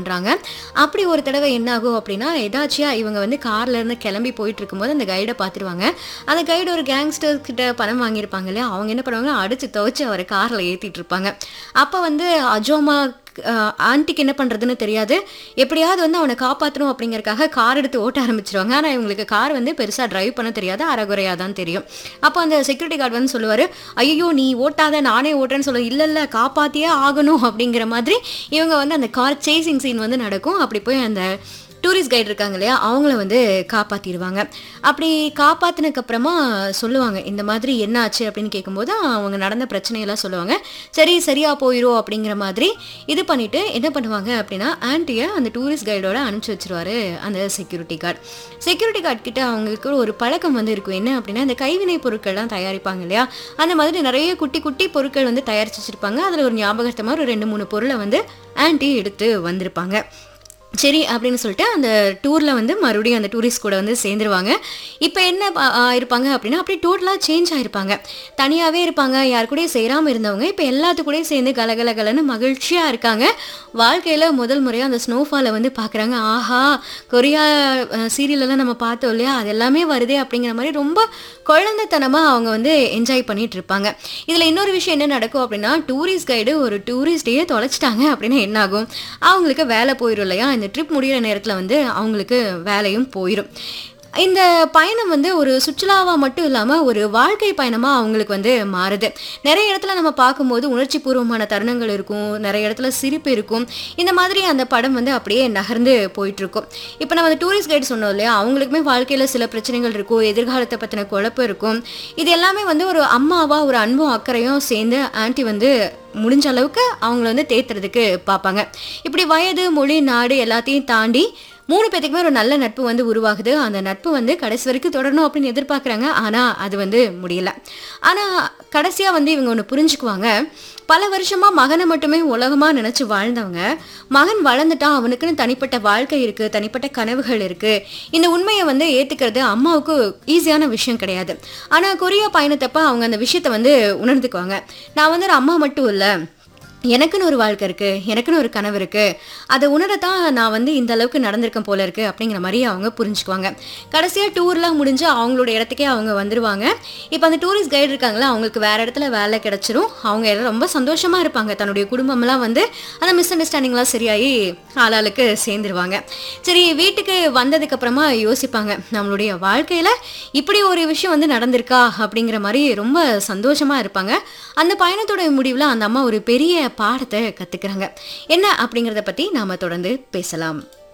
பண்ணுறாங்க அப்படி ஒரு தடவை என்ன ஆகும் அப்படின்னா எதாச்சியா இவங்க வந்து கார்ல இருந்து கிளம்பி போயிட்டு இருக்கும்போது அந்த கைடை பார்த்துருவாங்க அந்த கைடு ஒரு கேங்ஸ்டர்ஸ் கிட்ட பணம் வாங்கியிருப்பாங்க இல்லையா அவங்க என்ன பண்ணுவாங்க அடிச்சு துவைச்சு அவரை காரில் ஏற்றிட்டு இருப்பாங்க அப்போ வந்து அஜோமா அஹ், ஆன்ட்டிக்கு என்ன பண்ணுறதுன்னு தெரியாது எப்படியாவது வந்து அவனை காப்பாற்றணும் அப்படிங்கறக்காக கார் எடுத்து ஓட்ட ஆரம்பிச்சிருவாங்க ஆனால் இவங்களுக்கு கார் வந்து பெருசாக டிரைவ் பண்ண தெரியாது அறகுறையாக தான் தெரியும் அப்போ அந்த செக்யூரிட்டி கார்டு வந்து சொல்லுவார் ஐயோ நீ ஓட்டாத நானே ஓட்டுறேன்னு சொல்ல இல்லை இல்லை காப்பாற்றியே ஆகணும் அப்படிங்கிற மாதிரி இவங்க வந்து அந்த கார் சேசிங் சீன் வந்து நடக்கும் அப்படி போய் அந்த டூரிஸ்ட் கைடு இருக்காங்க இல்லையா அவங்கள வந்து காப்பாற்றிடுவாங்க அப்படி காப்பாற்றினக்கு அப்புறமா சொல்லுவாங்க இந்த மாதிரி என்ன ஆச்சு அப்படின்னு கேட்கும்போது அவங்க நடந்த பிரச்சனையெல்லாம் சொல்லுவாங்க சரி சரியா போயிடும் அப்படிங்கிற மாதிரி இது பண்ணிட்டு என்ன பண்ணுவாங்க அப்படின்னா ஆன்ட்டியை அந்த டூரிஸ்ட் கைடோட அனுப்பிச்சி வச்சிருவாரு அந்த செக்யூரிட்டி கார்டு செக்யூரிட்டி கார்டு கிட்ட அவங்களுக்கு ஒரு பழக்கம் வந்து இருக்கும் என்ன அப்படின்னா இந்த கைவினை பொருட்கள்லாம் தயாரிப்பாங்க இல்லையா அந்த மாதிரி நிறைய குட்டி குட்டி பொருட்கள் வந்து தயாரிச்சு வச்சிருப்பாங்க அதில் ஒரு ஞாபகத்தமாக ஒரு ரெண்டு மூணு பொருளை வந்து ஆன்ட்டி எடுத்து வந்திருப்பாங்க சரி அப்படின்னு சொல்லிட்டு அந்த டூரில் வந்து மறுபடியும் அந்த டூரிஸ்ட் கூட வந்து சேர்ந்துருவாங்க இப்போ என்ன ப- ஆ, இருப்பாங்க அப்படின்னா அப்படியே டோட்டலாக சேஞ்ச் ஆயிருப்பாங்க தனியாகவே இருப்பாங்க யார் கூடயும் சேராமல் இருந்தவங்க இப்போ எல்லாத்து கூடயும் சேர்ந்து கலகல கலன்னு மகிழ்ச்சியாக இருக்காங்க வாழ்க்கையில் முதல் முறையாக அந்த ஸ்னோஃபாலை வந்து பார்க்குறாங்க ஆஹா கொரியா சீரியலெல்லாம் நம்ம பார்த்தோம் இல்லையா அது எல்லாமே வருதே அப்படிங்கிற மாதிரி ரொம்ப குழந்தைத்தனமாக அவங்க வந்து என்ஜாய் பண்ணிட்டு இருப்பாங்க இதில் இன்னொரு விஷயம் என்ன நடக்கும் அப்படின்னா டூரிஸ்ட் கைடு ஒரு டூரிஸ்டையே தொலைச்சிட்டாங்க அப்படின்னா என்ன ஆகும் அவங்களுக்கு வேலை போயிடும் இல்லையா இந்த ட்ரிப் முடியிற நேரத்தில் வந்து அவங்களுக்கு வேலையும் போயிடும் இந்த பயணம் வந்து ஒரு சுற்றுலாவா மட்டும் இல்லாமல் ஒரு வாழ்க்கை பயணமாக அவங்களுக்கு வந்து மாறுது நிறைய இடத்துல நம்ம பார்க்கும்போது உணர்ச்சி பூர்வமான தருணங்கள் இருக்கும் நிறைய இடத்துல சிரிப்பு இருக்கும் இந்த மாதிரி அந்த படம் வந்து அப்படியே நகர்ந்து போயிட்டு இருக்கும் இப்போ நம்ம அந்த டூரிஸ்ட் கைடு சொன்னோம் இல்லையா அவங்களுக்குமே வாழ்க்கையில் சில பிரச்சனைகள் இருக்கும் எதிர்காலத்தை பற்றின குழப்பம் இருக்கும் இது எல்லாமே வந்து ஒரு அம்மாவா ஒரு அன்பும் அக்கறையும் சேர்ந்து ஆன்ட்டி வந்து முடிஞ்ச அளவுக்கு அவங்கள வந்து தேத்துறதுக்கு பார்ப்பாங்க இப்படி வயது மொழி நாடு எல்லாத்தையும் தாண்டி மூணு பேத்துக்குமே ஒரு நல்ல நட்பு வந்து உருவாகுது அந்த நட்பு வந்து கடைசி வரைக்கும் தொடரணும் அப்படின்னு எதிர்பார்க்குறாங்க ஆனால் அது வந்து முடியல ஆனால் கடைசியாக வந்து இவங்க ஒன்று புரிஞ்சுக்குவாங்க பல வருஷமா மகனை மட்டுமே உலகமா நினைச்சு வாழ்ந்தவங்க மகன் வளர்ந்துட்டான் அவனுக்குன்னு தனிப்பட்ட வாழ்க்கை இருக்கு தனிப்பட்ட கனவுகள் இருக்கு இந்த உண்மையை வந்து ஏத்துக்கிறது அம்மாவுக்கு ஈஸியான விஷயம் கிடையாது ஆனா கொரியா பயணத்தப்ப அவங்க அந்த விஷயத்தை வந்து உணர்ந்துக்குவாங்க நான் வந்து ஒரு அம்மா மட்டும் இல்லை எனக்குன்னு ஒரு வாழ்க்கை இருக்கு எனக்குன்னு ஒரு கனவு இருக்கு அதை உணரத்தான் நான் வந்து இந்த அளவுக்கு நடந்திருக்கேன் போல இருக்கு அப்படிங்கிற மாதிரி அவங்க புரிஞ்சுக்குவாங்க கடைசியாக டூர்லாம் முடிஞ்சு அவங்களோட இடத்துக்கே அவங்க வந்துருவாங்க இப்போ அந்த டூரிஸ்ட் கைடு இருக்காங்களா அவங்களுக்கு வேற இடத்துல வேலை கிடைச்சிரும் அவங்க எல்லாம் ரொம்ப சந்தோஷமா இருப்பாங்க தன்னுடைய குடும்பம்லாம் வந்து அந்த மிஸ் அண்டர்ஸ்டாண்டிங்லாம் சரியாகி ஆளாளுக்கு சேர்ந்துருவாங்க சரி வீட்டுக்கு வந்ததுக்கு அப்புறமா யோசிப்பாங்க நம்மளுடைய வாழ்க்கையில இப்படி ஒரு விஷயம் வந்து நடந்திருக்கா அப்படிங்கிற மாதிரி ரொம்ப சந்தோஷமா இருப்பாங்க அந்த பயணத்தோட முடிவில் அந்த அம்மா ஒரு பெரிய பாடத்தை கத்துக்கிறாங்க என்ன அப்படிங்கிறத பத்தி நாம தொடர்ந்து பேசலாம்